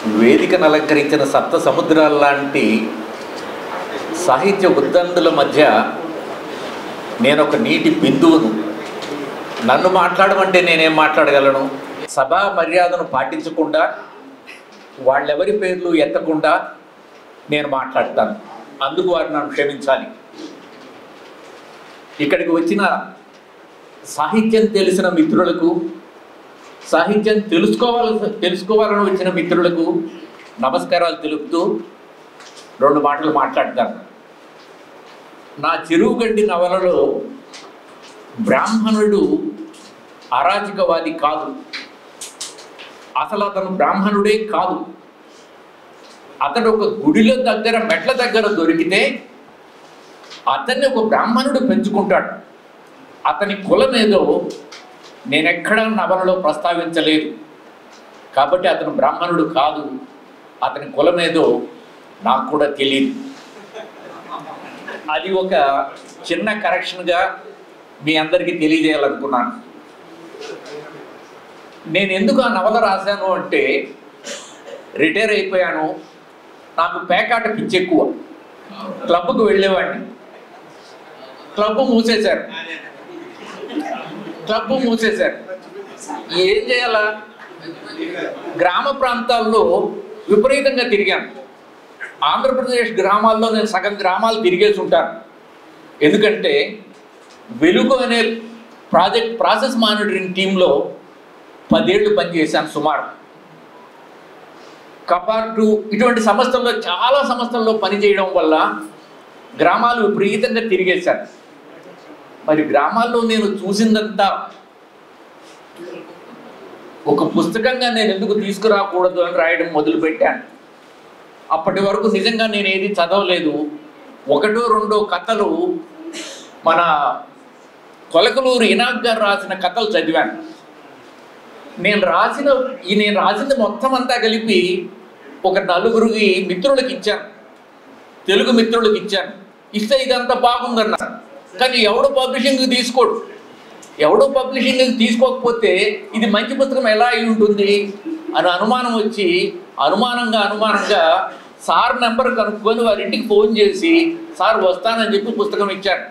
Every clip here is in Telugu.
వేదికను అలంకరించిన సప్త సముద్రాల లాంటి సాహిత్య ఉద్దండుల మధ్య నేను ఒక నీటి బిందువును నన్ను మాట్లాడమంటే నేనేం మాట్లాడగలను సభా మర్యాదను పాటించకుండా వాళ్ళెవరి పేర్లు ఎత్తకుండా నేను మాట్లాడతాను అందుకు వారు నన్ను క్షమించాలి ఇక్కడికి వచ్చిన సాహిత్యం తెలిసిన మిత్రులకు సాహిత్యం తెలుసుకోవాల తెలుసుకోవాలని వచ్చిన మిత్రులకు నమస్కారాలు తెలుపుతూ రెండు మాటలు మాట్లాడతాను నా చెరువుగడ్డి నవలలో బ్రాహ్మణుడు అరాచకవాది కాదు అసలు అతను బ్రాహ్మణుడే కాదు అతడు ఒక గుడిలో దగ్గర మెట్ల దగ్గర దొరికితే అతన్ని ఒక బ్రాహ్మణుడు పెంచుకుంటాడు అతని కులం ఏదో నేనెక్కడా నవలలో ప్రస్తావించలేదు కాబట్టి అతను బ్రాహ్మణుడు కాదు అతని కులం ఏదో నాకు కూడా తెలియదు అది ఒక చిన్న కరెక్షన్గా మీ అందరికీ తెలియజేయాలనుకున్నాను నేను ఎందుకు ఆ నవల రాశాను అంటే రిటైర్ అయిపోయాను నాకు పేకాట పిచ్చి ఎక్కువ క్లబ్కు వెళ్ళేవాడిని క్లబ్ మూసేశారు క్లబ్ మూసేశారు ఏం చేయాలా గ్రామ ప్రాంతాల్లో విపరీతంగా తిరిగాను ఆంధ్రప్రదేశ్ గ్రామాల్లో నేను సగం గ్రామాలు తిరిగేసి ఉంటాను ఎందుకంటే వెలుగు అనే ప్రాజెక్ట్ ప్రాసెస్ మానిటరింగ్ టీంలో పదేళ్ళు పనిచేశాను సుమారు కపార్టు ఇటువంటి సంస్థల్లో చాలా సంస్థల్లో పనిచేయడం వల్ల గ్రామాలు విపరీతంగా తిరిగేశాను మరి గ్రామాల్లో నేను చూసిందంతా ఒక పుస్తకంగా నేను ఎందుకు తీసుకురాకూడదు అని రాయడం మొదలుపెట్టాను అప్పటి వరకు నిజంగా నేను ఏది చదవలేదు ఒకటో రెండో కథలు మన కొలకలూరు ఇనాక్ గారు రాసిన కథలు చదివాను నేను రాసిన ఈ నేను రాసింది మొత్తం అంతా కలిపి ఒక నలుగురికి మిత్రులకు ఇచ్చాను తెలుగు మిత్రులకు ఇచ్చాను ఇస్తే ఇదంతా బాగుందన్నారు కానీ ఎవడు పబ్లిషింగ్కి తీసుకోడు ఎవడో పబ్లిషింగ్కి తీసుకోకపోతే ఇది మంచి పుస్తకం ఎలా అయి ఉంటుంది అని అనుమానం వచ్చి అనుమానంగా అనుమానంగా సార్ నెంబర్ కనుక్కొని వారి ఇంటికి ఫోన్ చేసి సార్ వస్తానని చెప్పి పుస్తకం ఇచ్చాను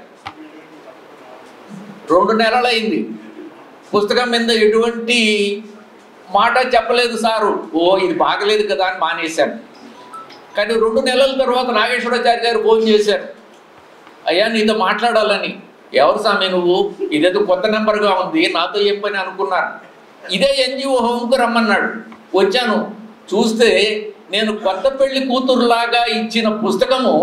రెండు నెలలు అయింది పుస్తకం మీద ఎటువంటి మాట చెప్పలేదు సారు ఓ ఇది బాగలేదు కదా అని మానేశాను కానీ రెండు నెలల తర్వాత నాగేశ్వరాచార్య గారు ఫోన్ చేశారు అయ్యా నీతో మాట్లాడాలని ఎవరు స్వామి నువ్వు ఇదేదో కొత్త నెంబర్గా ఉంది నాతో చెప్పని అనుకున్నాను ఇదే ఎన్జిఓ హోమ్కు రమ్మన్నాడు వచ్చాను చూస్తే నేను కొత్త పెళ్లి కూతురులాగా ఇచ్చిన పుస్తకము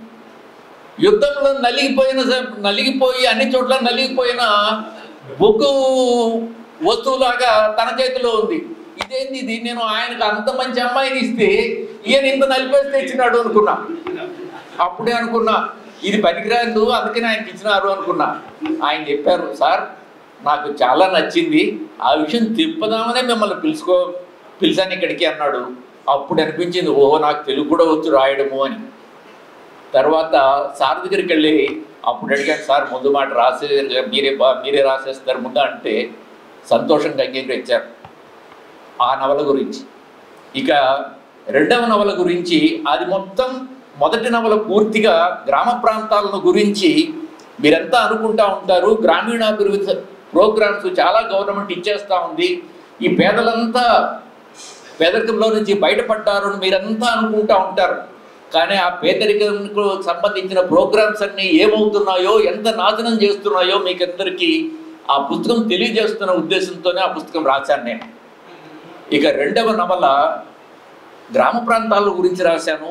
యుద్ధంలో నలిగిపోయిన స- నలిగిపోయి అన్ని చోట్ల నలిగిపోయిన బొగ్గు వస్తువులాగా తన చేతిలో ఉంది ఇదేంది ఇది నేను ఆయనకు అంత మంచి అమ్మాయిని ఇస్తే ఈయన ఇంత నలిపేసి తెచ్చినాడు అనుకున్నా అప్పుడే అనుకున్నా ఇది పనికిరాదు అందుకని ఆయనకి ఇచ్చినారు అనుకున్నా ఆయన చెప్పారు సార్ నాకు చాలా నచ్చింది ఆ విషయం తిప్పదామనే మిమ్మల్ని పిలుచుకో పిలిచాను ఇక్కడికి అన్నాడు అప్పుడు అనిపించింది ఓ నాకు తెలుగు కూడా వచ్చు రాయడము అని తర్వాత సార్ దగ్గరికి వెళ్ళి అప్పుడు అడిగాను సార్ ముందు మాట రాసే మీరే బా మీరే రాసేస్తారు ముందు అంటే సంతోషంగా అంగీకరించారు ఆ నవల గురించి ఇక రెండవ నవల గురించి అది మొత్తం మొదటి నవల పూర్తిగా గ్రామ ప్రాంతాలను గురించి మీరంతా అనుకుంటా ఉంటారు గ్రామీణాభివృద్ధి ప్రోగ్రామ్స్ చాలా గవర్నమెంట్ ఇచ్చేస్తూ ఉంది ఈ పేదలంతా పేదరికంలో నుంచి బయటపడ్డారు అని మీరంతా అనుకుంటా ఉంటారు కానీ ఆ పేదరికంకు సంబంధించిన ప్రోగ్రామ్స్ అన్నీ ఏమవుతున్నాయో ఎంత నాశనం చేస్తున్నాయో మీకందరికీ ఆ పుస్తకం తెలియజేస్తున్న ఉద్దేశంతోనే ఆ పుస్తకం రాశాను నేను ఇక రెండవ నవల గ్రామ ప్రాంతాల గురించి రాశాను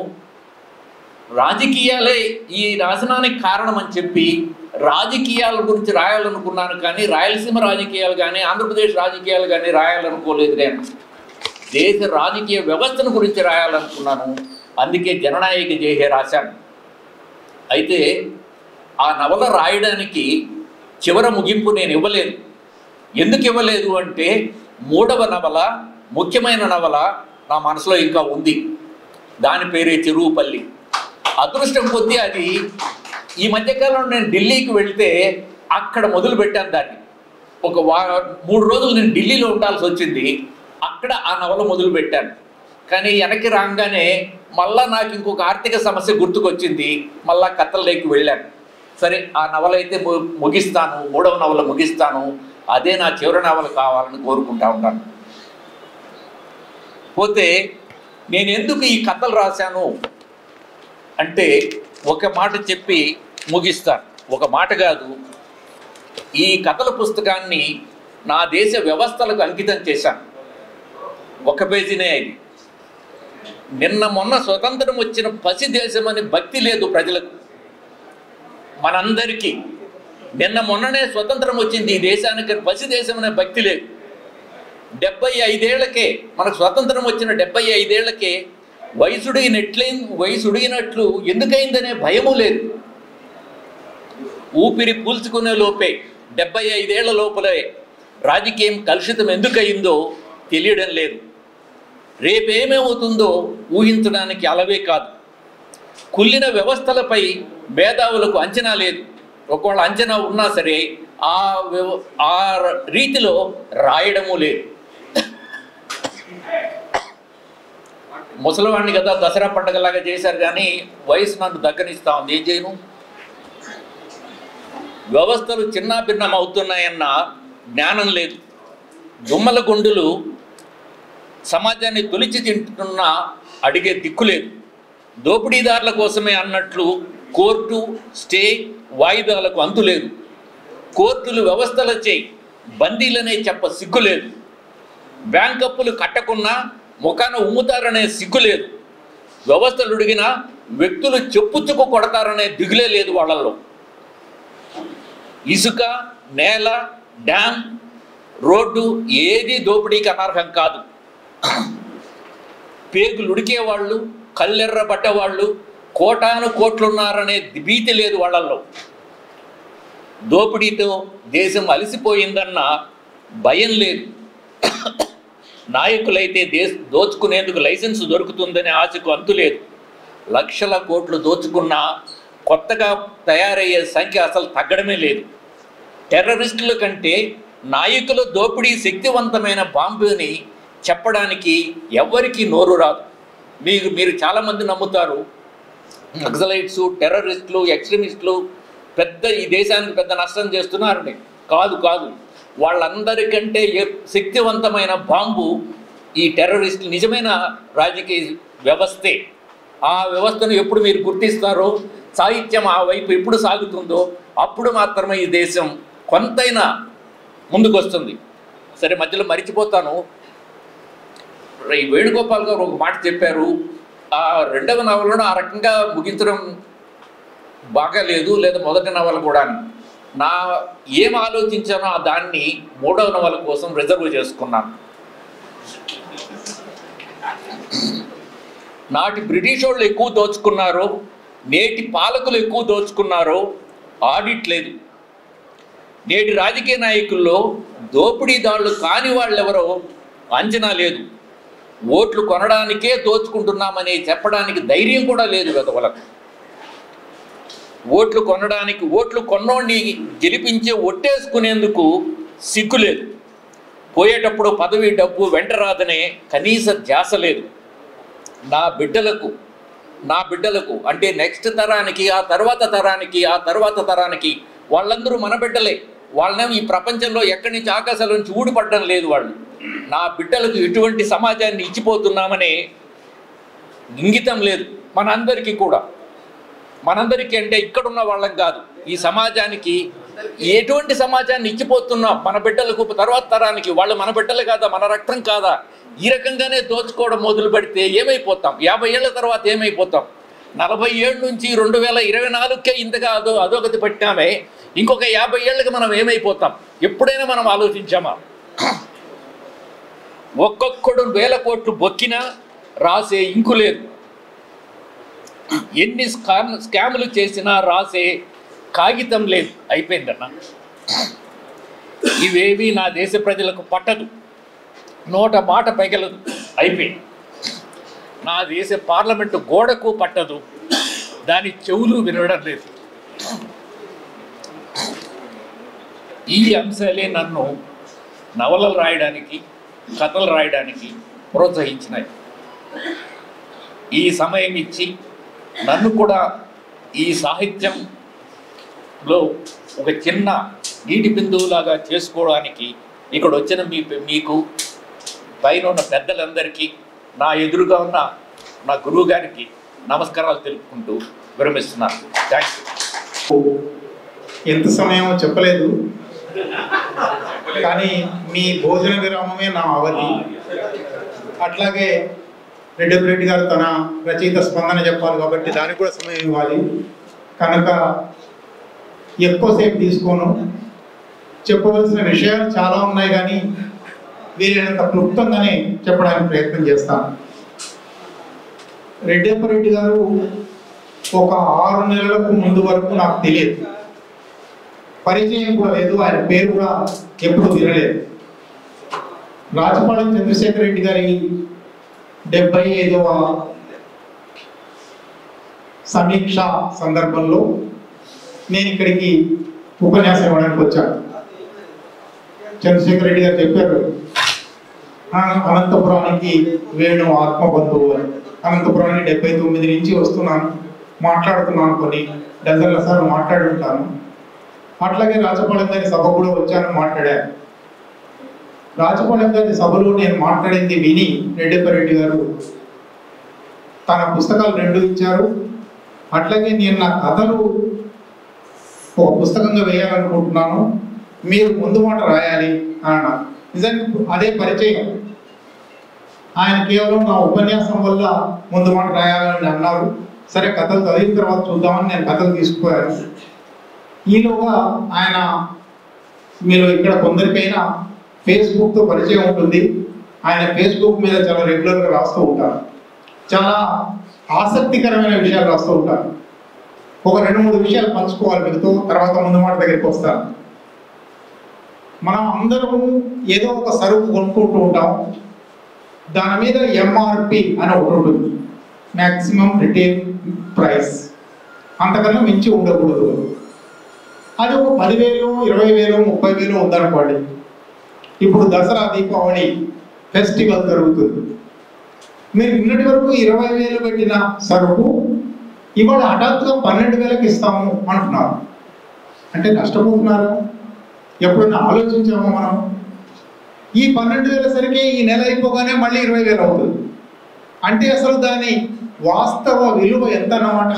రాజకీయాలే ఈ నాశనానికి కారణం అని చెప్పి రాజకీయాల గురించి రాయాలనుకున్నాను కానీ రాయలసీమ రాజకీయాలు కానీ ఆంధ్రప్రదేశ్ రాజకీయాలు కానీ రాయాలనుకోలేదు నేను దేశ రాజకీయ వ్యవస్థను గురించి రాయాలనుకున్నాను అందుకే జననాయక జయహే రాశాను అయితే ఆ నవల రాయడానికి చివర ముగింపు నేను ఇవ్వలేదు ఎందుకు ఇవ్వలేదు అంటే మూడవ నవల ముఖ్యమైన నవల నా మనసులో ఇంకా ఉంది దాని పేరే చెరువుపల్లి అదృష్టం కొద్దీ అది ఈ మధ్యకాలంలో నేను ఢిల్లీకి వెళ్తే అక్కడ మొదలు పెట్టాను దాన్ని ఒక వా మూడు రోజులు నేను ఢిల్లీలో ఉండాల్సి వచ్చింది అక్కడ ఆ నవల మొదలు పెట్టాను కానీ వెనక్కి రాగానే మళ్ళా నాకు ఇంకొక ఆర్థిక సమస్య గుర్తుకొచ్చింది మళ్ళా కథల్లోకి వెళ్ళాను సరే ఆ నవల అయితే ము- ముగిస్తాను మూడవ నవల ముగిస్తాను అదే నా చివరి నవల కావాలని కోరుకుంటా ఉంటాను పోతే నేను ఎందుకు ఈ కథలు రాశాను అంటే ఒక మాట చెప్పి ముగిస్తాను ఒక మాట కాదు ఈ కథల పుస్తకాన్ని నా దేశ వ్యవస్థలకు అంకితం చేశాను ఒక పేజీనే ఇది నిన్న మొన్న స్వతంత్రం వచ్చిన పసి దేశం అని భక్తి లేదు ప్రజలకు మనందరికీ నిన్న మొన్ననే స్వతంత్రం వచ్చింది ఈ దేశానికి పసి దేశం అనే భక్తి లేదు డెబ్బై ఐదేళ్లకే మనకు స్వతంత్రం వచ్చిన డెబ్బై ఐదేళ్లకే వయసుడిగినట్లయిన వయసుడిగినట్లు ఎందుకైందనే భయము లేదు ఊపిరి పీల్చుకునే లోపే డెబ్బై ఐదేళ్ల లోపలే రాజకీయం కలుషితం ఎందుకయిందో తెలియడం లేదు రేపేమవుతుందో ఊహించడానికి అలవే కాదు కుళ్ళిన వ్యవస్థలపై మేధావులకు అంచనా లేదు ఒకవేళ అంచనా ఉన్నా సరే ఆ వ్యవ- ఆ రీతిలో రాయడము లేదు ముసలివాడిని కదా దసరా పండగలాగా చేశారు కానీ వయసు నన్ను దగ్గరిస్తా ఉంది ఏం చేయను వ్యవస్థలు చిన్నాభిన్నం అవుతున్నాయన్న జ్ఞానం లేదు దుమ్మల గుండులు సమాజాన్ని తొలిచి తింటున్నా అడిగే దిక్కు లేదు దోపిడీదారుల కోసమే అన్నట్లు కోర్టు స్టే వాయిదాలకు అంతు లేదు కోర్టులు వ్యవస్థలచే బందీలనే చెప్ప సిగ్గు లేదు బ్యాంక్ అప్పులు కట్టకున్నా ముఖాన ఉమ్ముతారనే సిగ్గు లేదు వ్యవస్థలు అడిగిన వ్యక్తులు చెప్పుచ్చుకు కొడతారనే దిగులే లేదు వాళ్ళల్లో ఇసుక నేల డ్యామ్ రోడ్డు ఏది దోపిడీకి అనర్హం కాదు పేగులు ఉడికేవాళ్ళు కళ్ళెర్ర పడ్డవాళ్ళు కోటాను కోట్లున్నారనే భీతి లేదు వాళ్ళల్లో దోపిడీతో దేశం అలసిపోయిందన్న భయం లేదు నాయకులైతే దేశ దోచుకునేందుకు లైసెన్స్ దొరుకుతుందనే ఆశకు అంతు లేదు లక్షల కోట్లు దోచుకున్నా కొత్తగా తయారయ్యే సంఖ్య అసలు తగ్గడమే లేదు టెర్రరిస్టుల కంటే నాయకుల దోపిడీ శక్తివంతమైన బాంబుని చెప్పడానికి ఎవ్వరికీ నోరు రాదు మీరు మీరు చాలామంది నమ్ముతారు నక్సలైట్స్ టెర్రరిస్టులు ఎక్స్ట్రీమిస్టులు పెద్ద ఈ దేశానికి పెద్ద నష్టం చేస్తున్నారని కాదు కాదు వాళ్ళందరికంటే ఎ- శక్తివంతమైన బాంబు ఈ టెర్రరిస్ట్ నిజమైన రాజకీయ వ్యవస్థే ఆ వ్యవస్థను ఎప్పుడు మీరు గుర్తిస్తారో సాహిత్యం ఆ వైపు ఎప్పుడు సాగుతుందో అప్పుడు మాత్రమే ఈ దేశం కొంతైనా ముందుకొస్తుంది సరే మధ్యలో మరిచిపోతాను ఈ వేణుగోపాల్ గారు ఒక మాట చెప్పారు ఆ రెండవ నవలను ఆ రకంగా ముగించడం బాగాలేదు లేదా మొదటి నవల కూడా నా ఏం ఆలోచించానో ఆ దాన్ని మూడవ నవల కోసం రిజర్వ్ చేసుకున్నాను నాటి బ్రిటిష్ వాళ్ళు ఎక్కువ దోచుకున్నారు నేటి పాలకులు ఎక్కువ దోచుకున్నారు ఆడిట్ లేదు నేటి రాజకీయ నాయకుల్లో దోపిడీదారులు కాని వాళ్ళెవరో అంచనా లేదు ఓట్లు కొనడానికే దోచుకుంటున్నామని చెప్పడానికి ధైర్యం కూడా లేదు వెదవలకు ఓట్లు కొనడానికి ఓట్లు కొన్నోడిని గెలిపించే ఒట్టేసుకునేందుకు సిగ్గు లేదు పోయేటప్పుడు పదవి డబ్బు వెంట రాదనే కనీస ధ్యాస లేదు నా బిడ్డలకు నా బిడ్డలకు అంటే నెక్స్ట్ తరానికి ఆ తర్వాత తరానికి ఆ తర్వాత తరానికి వాళ్ళందరూ మన బిడ్డలే వాళ్ళనేమో ఈ ప్రపంచంలో ఎక్కడి నుంచి ఆకాశాల నుంచి ఊడిపడడం లేదు వాళ్ళు నా బిడ్డలకు ఎటువంటి సమాజాన్ని ఇచ్చిపోతున్నామనే ఇంగితం లేదు మనందరికీ కూడా మనందరికీ అంటే ఇక్కడున్న వాళ్ళం కాదు ఈ సమాజానికి ఎటువంటి సమాజాన్ని ఇచ్చిపోతున్నాం మన బిడ్డలకు తర్వాత తరానికి వాళ్ళు మన బిడ్డలు కాదా మన రక్తం కాదా ఈ రకంగానే దోచుకోవడం మొదలు పెడితే ఏమైపోతాం యాభై ఏళ్ళ తర్వాత ఏమైపోతాం నలభై ఏళ్ళ నుంచి రెండు వేల ఇరవై నాలుగుకే ఇంతగా అదో అధోగతి పెట్టామే ఇంకొక యాభై ఏళ్ళకి మనం ఏమైపోతాం ఎప్పుడైనా మనం ఆలోచించామా ఒక్కొక్కడు వేల కోట్లు బొక్కినా రాసే ఇంకు లేదు ఎన్ని స్కామ్ స్కాములు చేసినా రాసే కాగితం లేదు అయిపోయిందన్న ఇవేవి నా దేశ ప్రజలకు పట్టదు నోట మాట పగలదు అయిపోయింది నా దేశ పార్లమెంటు గోడకు పట్టదు దాని చెవులు వినడం లేదు ఈ అంశాలే నన్ను నవలలు రాయడానికి కథలు రాయడానికి ప్రోత్సహించినాయి ఈ సమయం ఇచ్చి నన్ను కూడా ఈ సాహిత్యంలో ఒక చిన్న నీటి బిందువులాగా చేసుకోవడానికి ఇక్కడ వచ్చిన మీ మీకు పైన ఉన్న పెద్దలందరికీ నా ఎదురుగా ఉన్న నా గురువు గారికి నమస్కారాలు తెలుపుకుంటూ విరమిస్తున్నాను థ్యాంక్ యూ ఎంత సమయమో చెప్పలేదు కానీ మీ భోజన విరామమే నా అవధి అట్లాగే రెడ్డి రెడ్డి గారు తన రచయిత స్పందన చెప్పాలి కాబట్టి దానికి కూడా సమయం ఇవ్వాలి కనుక ఎక్కువసేపు తీసుకోను చెప్పవలసిన విషయాలు చాలా ఉన్నాయి కానీ వీలైనంత క్లుప్తంగానే చెప్పడానికి ప్రయత్నం చేస్తాను రెడ్డప్పరెడ్డి గారు ఒక ఆరు నెలలకు ముందు వరకు నాకు తెలియదు పరిచయం కూడా లేదు ఆయన పేరు కూడా ఎప్పుడు వినలేదు రాజపాలెం చంద్రశేఖర్ రెడ్డి గారి డెబ్బై ఐదవ సమీక్ష సందర్భంలో నేను ఇక్కడికి ఉపన్యాసం ఇవ్వడానికి వచ్చాను చంద్రశేఖర్ రెడ్డి గారు చెప్పారు "ఆ, అనంతపురానికి వేణు ఆత్మబంధువు అని అనంతపురానికి డెబ్బై తొమ్మిది నుంచి వస్తున్నాను మాట్లాడుతున్నాను కొన్ని డజన్ల సార్లు మాట్లాడుంటాను అట్లాగే రాజపాలెం గారి సభ కూడా వచ్చాను మాట్లాడాను రాజపాలెం గారి సభలో నేను మాట్లాడింది విని రెడ్డిపరెడ్డి గారు తన పుస్తకాలు రెండు ఇచ్చారు అట్లాగే నేను నా కథలు ఒక పుస్తకంగా వేయాలనుకుంటున్నాను మీరు ముందు మాట రాయాలి అన్నారు నిజానికి అదే పరిచయం ఆయన కేవలం నా ఉపన్యాసం వల్ల ముందు మాట రాయాలని అన్నారు సరే కథలు చదివిన తర్వాత చూద్దామని నేను కథలు తీసుకుపోయాను ఈలోగా ఆయన మీరు ఇక్కడ కొందరికైనా ఫేస్బుక్తో పరిచయం ఉంటుంది ఆయన ఫేస్బుక్ మీద చాలా రెగ్యులర్గా రాస్తూ ఉంటారు చాలా ఆసక్తికరమైన విషయాలు రాస్తూ ఉంటారు ఒక రెండు మూడు విషయాలు పంచుకోవాలి మీతో తర్వాత ముందు మాట దగ్గరికి వస్తాను మనం అందరము ఏదో ఒక సరుకు కొనుక్కుంటూ ఉంటాం దాని మీద ఎంఆర్పి అని ఒకటి ఉంటుంది మ్యాక్సిమం రిటైల్ ప్రైస్ అంతకన్నా మించి ఉండకూడదు అది ఒక పదివేలు ఇరవై వేలు ముప్పై వేలు ఉందనుకోండి ఇప్పుడు దసరా దీపావళి ఫెస్టివల్ జరుగుతుంది మీరు నిన్నటి వరకు ఇరవై వేలు పెట్టిన సరుకు ఇవాళ హఠాత్తుగా పన్నెండు వేలకు ఇస్తాము అంటున్నారు అంటే నష్టపోతున్నారా ఎప్పుడైనా ఆలోచించామా మనం ఈ పన్నెండు వేల సరికి ఈ నెల అయిపోగానే మళ్ళీ ఇరవై వేలు అవుతుంది అంటే అసలు దాని వాస్తవ విలువ ఎంత అన్నమాట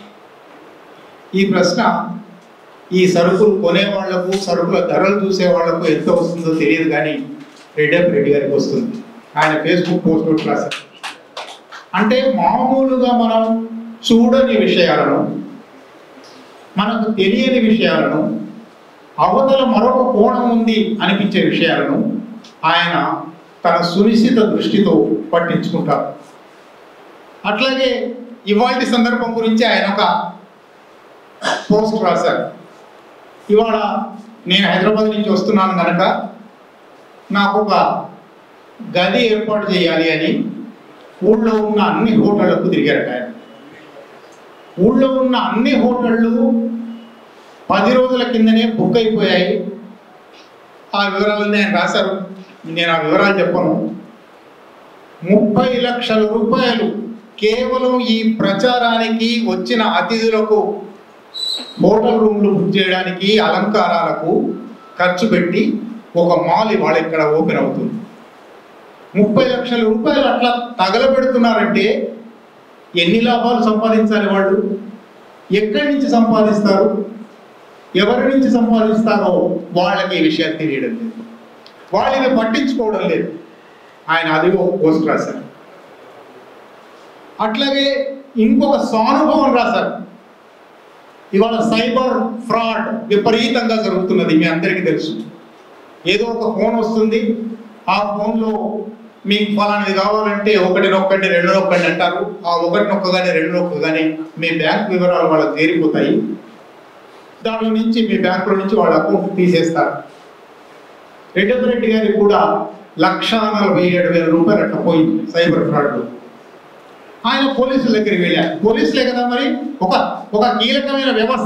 ఈ ప్రశ్న ఈ సరుకులు కొనే వాళ్లకు సరుకుల ధరలు చూసే వాళ్లకు ఎంత వస్తుందో తెలియదు కానీ రెడ్డప్ రెడ్డి గారికి వస్తుంది ఆయన ఫేస్బుక్ పోస్ట్ ఒకటి రాశారు అంటే మామూలుగా మనం చూడని విషయాలను మనకు తెలియని విషయాలను అవతల మరొక కోణం ఉంది అనిపించే విషయాలను ఆయన తన సునిశ్చిత దృష్టితో పట్టించుకుంటారు అట్లాగే ఇవాళ సందర్భం గురించి ఆయన ఒక పోస్ట్ రాశారు ఇవాళ నేను హైదరాబాద్ నుంచి వస్తున్నాను కనుక నాకు ఒక గది ఏర్పాటు చేయాలి అని ఊళ్ళో ఉన్న అన్ని హోటళ్లకు తిరిగారట ఆయన ఊళ్ళో ఉన్న అన్ని హోటళ్ళు పది రోజుల కిందనే బుక్ అయిపోయాయి ఆ వివరాలు నేను రాశారు నేను ఆ వివరాలు చెప్పను ముప్పై లక్షల రూపాయలు కేవలం ఈ ప్రచారానికి వచ్చిన అతిథులకు హోటల్ రూమ్లు బుక్ చేయడానికి అలంకారాలకు ఖర్చు పెట్టి ఒక మాల్ ఇవాళ ఇక్కడ ఓపెన్ అవుతుంది ముప్పై లక్షల రూపాయలు అట్లా తగలబెడుతున్నారంటే ఎన్ని లాభాలు సంపాదించాలి వాళ్ళు ఎక్కడి నుంచి సంపాదిస్తారు ఎవరి నుంచి సంపాదిస్తారో వాళ్ళకి ఈ విషయాలు తెలియడం లేదు వాళ్ళు ఇవి పట్టించుకోవడం లేదు ఆయన అది ఒక పోస్ట్ రాశారు అట్లాగే ఇంకొక సానుభవం రాశారు ఇవాళ సైబర్ ఫ్రాడ్ విపరీతంగా జరుగుతున్నది మీ అందరికీ తెలుసు ఏదో ఒక ఫోన్ వస్తుంది ఆ ఫోన్లో మీకు ఫలానది కావాలంటే ఒకటి నొక్కండి రెండు నొక్కండి అంటారు ఆ ఒకటి నొక్కగానే రెండు నొక్కగానే మీ బ్యాంక్ వివరాలు వాళ్ళకి చేరిపోతాయి దాంట్లో నుంచి మీ బ్యాంకులో నుంచి వాళ్ళ అకౌంట్ తీసేస్తారు రెడ్డి రెడ్డి గారికి కూడా లక్ష నలభై ఏడు వేల రూపాయలు అట్లా పోయింది సైబర్ ఫ్రాడ్లో ఆయన పోలీసుల దగ్గరికి వెళ్ళారు పోలీసులే కదా మరి ఒక ఒక కీలకమైన వ్యవస్థ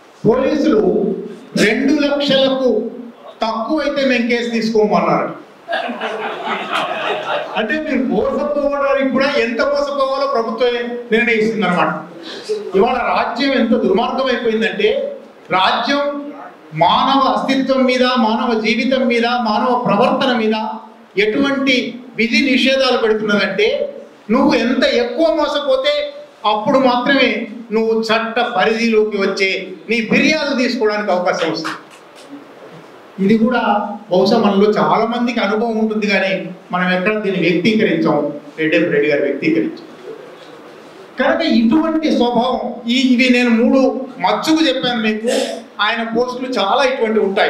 పోలీసులు రెండు లక్షలకు తక్కువ అయితే మేము కేసు తీసుకోమన్నారు అంటే మీరు మోసపోవడానికి కూడా ఎంత మోసపోవాలో ప్రభుత్వమే నిర్ణయిస్తుంది అనమాట ఇవాళ రాజ్యం ఎంత దుర్మార్గం అయిపోయిందంటే రాజ్యం మానవ అస్తిత్వం మీద మానవ జీవితం మీద మానవ ప్రవర్తన మీద ఎటువంటి విధి నిషేధాలు పెడుతున్నదంటే నువ్వు ఎంత ఎక్కువ మోసపోతే అప్పుడు మాత్రమే నువ్వు చట్ట పరిధిలోకి వచ్చే నీ ఫిర్యాదు తీసుకోవడానికి అవకాశం వస్తుంది ఇది కూడా బహుశా మనలో చాలా మందికి అనుభవం ఉంటుంది కానీ మనం ఎక్కడ దీన్ని వ్యక్తీకరించాం రెడ్డి రెడ్డి గారు వ్యక్తీకరించాం కనుక ఇటువంటి స్వభావం ఈ ఇవి నేను మూడు మచ్చుకు చెప్పాను మీకు ఆయన పోస్టులు చాలా ఇటువంటి ఉంటాయి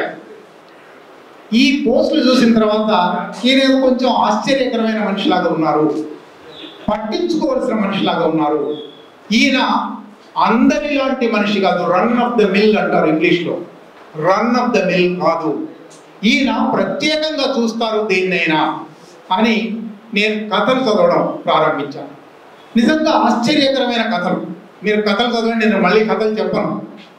ఈ పోస్టులు చూసిన తర్వాత ఈయన ఏదో కొంచెం ఆశ్చర్యకరమైన మనిషిలాగా ఉన్నారు పట్టించుకోవాల్సిన మనిషిలాగా ఉన్నారు ఈయన అందరి లాంటి మనిషి కాదు రన్ ఆఫ్ ద మిల్ అంటారు ఇంగ్లీష్లో రన్ ఆఫ్ ద మిల్ కాదు ఈయన ప్రత్యేకంగా చూస్తారు దీన్నైనా అని నేను కథలు చదవడం ప్రారంభించాను నిజంగా ఆశ్చర్యకరమైన కథలు మీరు కథలు చదవండి నేను మళ్ళీ కథలు చెప్పను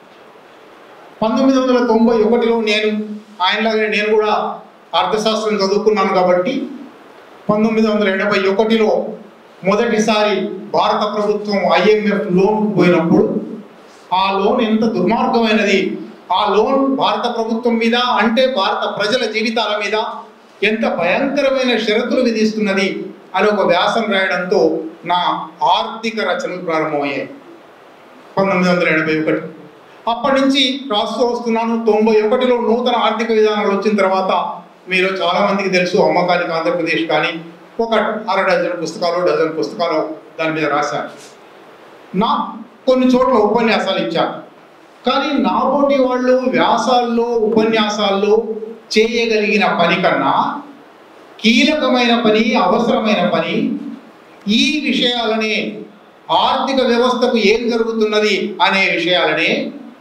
పంతొమ్మిది వందల తొంభై ఒకటిలో నేను ఆయనలాగే నేను కూడా అర్థశాస్త్రం చదువుకున్నాను కాబట్టి పంతొమ్మిది వందల ఎనభై ఒకటిలో మొదటిసారి భారత ప్రభుత్వం ఐఎంఎఫ్ లోన్ పోయినప్పుడు ఆ లోన్ ఎంత దుర్మార్గమైనది ఆ లోన్ భారత ప్రభుత్వం మీద అంటే భారత ప్రజల జీవితాల మీద ఎంత భయంకరమైన షరతులు విధిస్తున్నది అని ఒక వ్యాసం రాయడంతో నా ఆర్థిక రచనలు ప్రారంభమయ్యాయి పంతొమ్మిది వందల ఎనభై ఒకటి అప్పటి నుంచి రాస్తూ వస్తున్నాను తొంభై ఒకటిలో నూతన ఆర్థిక విధానాలు వచ్చిన తర్వాత మీరు చాలా మందికి తెలుసు అమ్మకానికి ఆంధ్రప్రదేశ్ కానీ ఒక అర డజన్ పుస్తకాలు డజన్ పుస్తకాలు దాని మీద రాశాను నా కొన్ని చోట్ల ఉపన్యాసాలు ఇచ్చాను కానీ నా పోటీ వాళ్ళు వ్యాసాల్లో ఉపన్యాసాల్లో చేయగలిగిన పని కన్నా కీలకమైన పని అవసరమైన పని ఈ విషయాలనే ఆర్థిక వ్యవస్థకు ఏం జరుగుతున్నది అనే విషయాలనే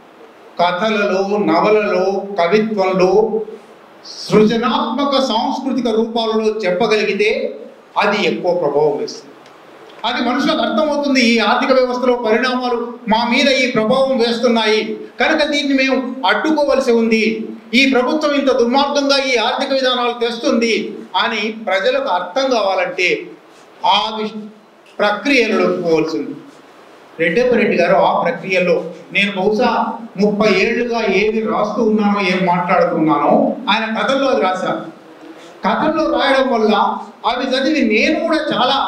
కథలలో నవలలో కవిత్వంలో సృజనాత్మక సాంస్కృతిక రూపాలలో చెప్పగలిగితే అది ఎక్కువ ప్రభావం వేస్తుంది అది మనుషులకు అర్థమవుతుంది ఈ ఆర్థిక వ్యవస్థలో పరిణామాలు మా మీద ఈ ప్రభావం వేస్తున్నాయి కనుక దీన్ని మేము అడ్డుకోవలసి ఉంది ఈ ప్రభుత్వం ఇంత దుర్మార్గంగా ఈ ఆర్థిక విధానాలు తెస్తుంది అని ప్రజలకు అర్థం కావాలంటే ఆ విష్ ప్రక్రియలోకి పోవలసింది రెడ్డప్పరెడ్డి గారు ఆ ప్రక్రియలో నేను బహుశా ముప్పై ఏళ్ళుగా ఏది రాస్తూ ఉన్నానో ఏం మాట్లాడుతున్నానో ఆయన కథల్లో అది రాశాను కథల్లో రాయడం వల్ల అవి చదివి నేను కూడా చాలా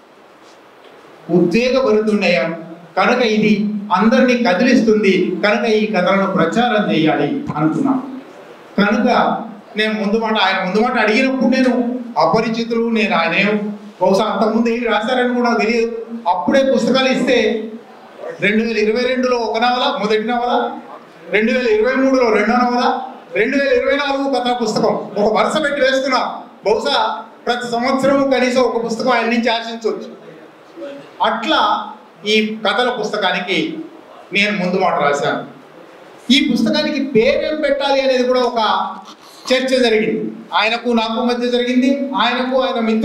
ఉద్వేగపడుతున్నాయా కనుక ఇది అందరినీ కదిలిస్తుంది కనుక ఈ కథలను ప్రచారం చేయాలి అనుకున్నాను కనుక నేను ముందు మాట ఆయన ముందు మాట అడిగినప్పుడు నేను అపరిచితులు నేను ఆయన ఏం బహుశా అంతకుముందు ఏమి రాశారని కూడా నాకు తెలియదు అప్పుడే పుస్తకాలు ఇస్తే రెండు వేల ఇరవై రెండులో ఒక నవల మొదటి నవల రెండు వేల ఇరవై మూడులో రెండో నవల రెండు వేల ఇరవై నాలుగు కథా పుస్తకం ఒక వరుస పెట్టి వేస్తున్నా బహుశా ప్రతి సంవత్సరం కనీసం ఒక పుస్తకం ఆయన నుంచి ఆశించవచ్చు అట్లా ఈ కథల పుస్తకానికి నేను ముందు మాట రాశాను ఈ పుస్తకానికి పేరేం పెట్టాలి అనేది కూడా ఒక చర్చ జరిగింది ఆయనకు నాకు మధ్య జరిగింది ఆయనకు ఆయన మిత్రులు